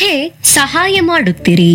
ಹೇಗೆ ಸಹಾಯ ಮಾಡುತ್ತೀರಿ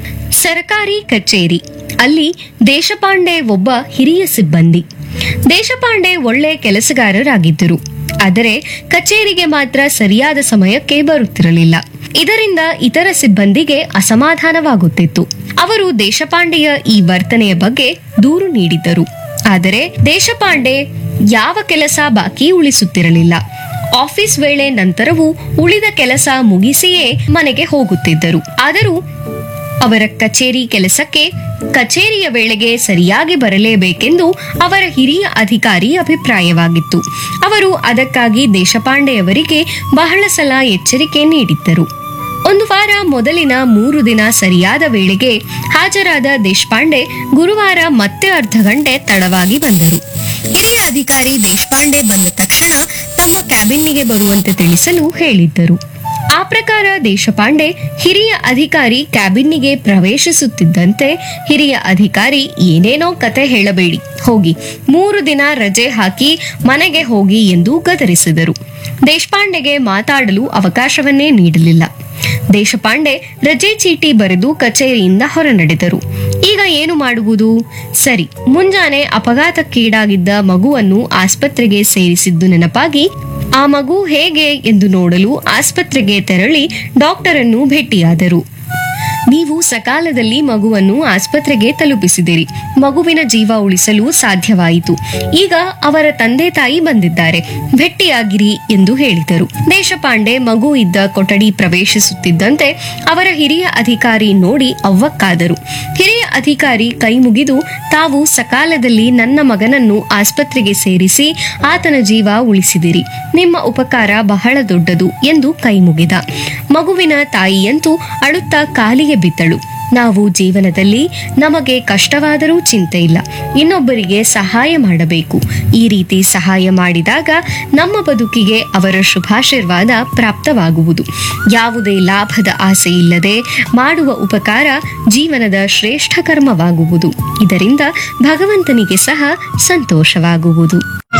ಸರ್ಕಾರಿ ಕಚೇರಿ ಅಲ್ಲಿ ದೇಶಪಾಂಡೆ ಒಬ್ಬ ಹಿರಿಯ ಸಿಬ್ಬಂದಿ ದೇಶಪಾಂಡೆ ಒಳ್ಳೆ ಕೆಲಸಗಾರರಾಗಿದ್ದರು ಆದರೆ ಕಚೇರಿಗೆ ಮಾತ್ರ ಸರಿಯಾದ ಸಮಯಕ್ಕೆ ಬರುತ್ತಿರಲಿಲ್ಲ ಇದರಿಂದ ಇತರ ಸಿಬ್ಬಂದಿಗೆ ಅಸಮಾಧಾನವಾಗುತ್ತಿತ್ತು ಅವರು ದೇಶಪಾಂಡೆಯ ಈ ವರ್ತನೆಯ ಬಗ್ಗೆ ದೂರು ನೀಡಿದ್ದರು ಆದರೆ ದೇಶಪಾಂಡೆ ಯಾವ ಕೆಲಸ ಬಾಕಿ ಉಳಿಸುತ್ತಿರಲಿಲ್ಲ ಆಫೀಸ್ ವೇಳೆ ನಂತರವೂ ಉಳಿದ ಕೆಲಸ ಮುಗಿಸಿಯೇ ಮನೆಗೆ ಹೋಗುತ್ತಿದ್ದರು ಆದರೂ ಅವರ ಕಚೇರಿ ಕೆಲಸಕ್ಕೆ ಕಚೇರಿಯ ವೇಳೆಗೆ ಸರಿಯಾಗಿ ಬರಲೇಬೇಕೆಂದು ಅವರ ಹಿರಿಯ ಅಧಿಕಾರಿ ಅಭಿಪ್ರಾಯವಾಗಿತ್ತು ಅವರು ಅದಕ್ಕಾಗಿ ದೇಶಪಾಂಡೆಯವರಿಗೆ ಬಹಳ ಸಲ ಎಚ್ಚರಿಕೆ ನೀಡಿದ್ದರು ಒಂದು ವಾರ ಮೊದಲಿನ ಮೂರು ದಿನ ಸರಿಯಾದ ವೇಳೆಗೆ ಹಾಜರಾದ ದೇಶಪಾಂಡೆ ಗುರುವಾರ ಮತ್ತೆ ಅರ್ಧ ಗಂಟೆ ತಡವಾಗಿ ಬಂದರು ಹಿರಿಯ ಅಧಿಕಾರಿ ದೇಶಪಾಂಡೆ ಬಂದ ತಕ್ಷಣ ತಮ್ಮ ಕ್ಯಾಬಿನ್ನಿಗೆ ಬರುವಂತೆ ತಿಳಿಸಲು ಹೇಳಿದ್ದರು ಆ ಪ್ರಕಾರ ದೇಶಪಾಂಡೆ ಹಿರಿಯ ಅಧಿಕಾರಿ ಕ್ಯಾಬಿನ್ನಿಗೆ ಪ್ರವೇಶಿಸುತ್ತಿದ್ದಂತೆ ಹಿರಿಯ ಅಧಿಕಾರಿ ಏನೇನೋ ಕತೆ ಹೇಳಬೇಡಿ ಹೋಗಿ ಮೂರು ದಿನ ರಜೆ ಹಾಕಿ ಮನೆಗೆ ಹೋಗಿ ಎಂದು ಗದರಿಸಿದರು ದೇಶಪಾಂಡೆಗೆ ಮಾತಾಡಲು ಅವಕಾಶವನ್ನೇ ನೀಡಲಿಲ್ಲ ದೇಶಪಾಂಡೆ ರಜೆ ಚೀಟಿ ಬರೆದು ಕಚೇರಿಯಿಂದ ಹೊರನಡೆದರು ಈಗ ಏನು ಮಾಡುವುದು ಸರಿ ಮುಂಜಾನೆ ಅಪಘಾತಕ್ಕೀಡಾಗಿದ್ದ ಮಗುವನ್ನು ಆಸ್ಪತ್ರೆಗೆ ಸೇರಿಸಿದ್ದು ನೆನಪಾಗಿ ಆ ಮಗು ಹೇಗೆ ಎಂದು ನೋಡಲು ಆಸ್ಪತ್ರೆಗೆ ತೆರಳಿ ಡಾಕ್ಟರ್ ಅನ್ನು ಭೇಟಿಯಾದರು ನೀವು ಸಕಾಲದಲ್ಲಿ ಮಗುವನ್ನು ಆಸ್ಪತ್ರೆಗೆ ತಲುಪಿಸಿದಿರಿ ಮಗುವಿನ ಜೀವ ಉಳಿಸಲು ಸಾಧ್ಯವಾಯಿತು ಈಗ ಅವರ ತಂದೆ ತಾಯಿ ಬಂದಿದ್ದಾರೆ ಭೇಟಿಯಾಗಿರಿ ಎಂದು ಹೇಳಿದರು ದೇಶಪಾಂಡೆ ಮಗು ಇದ್ದ ಕೊಠಡಿ ಪ್ರವೇಶಿಸುತ್ತಿದ್ದಂತೆ ಅವರ ಹಿರಿಯ ಅಧಿಕಾರಿ ನೋಡಿ ಅವ್ವಕ್ಕಾದರು ಹಿರಿಯ ಅಧಿಕಾರಿ ಕೈ ಮುಗಿದು ತಾವು ಸಕಾಲದಲ್ಲಿ ನನ್ನ ಮಗನನ್ನು ಆಸ್ಪತ್ರೆಗೆ ಸೇರಿಸಿ ಆತನ ಜೀವ ಉಳಿಸಿದಿರಿ ನಿಮ್ಮ ಉಪಕಾರ ಬಹಳ ದೊಡ್ಡದು ಎಂದು ಕೈ ಮುಗಿದ ಮಗುವಿನ ತಾಯಿಯಂತೂ ಅಳುತ್ತಾ ಕಾಲಿಗೆ ಬಿದ್ದಳು ನಾವು ಜೀವನದಲ್ಲಿ ನಮಗೆ ಕಷ್ಟವಾದರೂ ಚಿಂತೆ ಇಲ್ಲ ಇನ್ನೊಬ್ಬರಿಗೆ ಸಹಾಯ ಮಾಡಬೇಕು ಈ ರೀತಿ ಸಹಾಯ ಮಾಡಿದಾಗ ನಮ್ಮ ಬದುಕಿಗೆ ಅವರ ಶುಭಾಶೀರ್ವಾದ ಪ್ರಾಪ್ತವಾಗುವುದು ಯಾವುದೇ ಲಾಭದ ಆಸೆ ಇಲ್ಲದೆ ಮಾಡುವ ಉಪಕಾರ ಜೀವನದ ಶ್ರೇಷ್ಠ ಕರ್ಮವಾಗುವುದು ಇದರಿಂದ ಭಗವಂತನಿಗೆ ಸಹ ಸಂತೋಷವಾಗುವುದು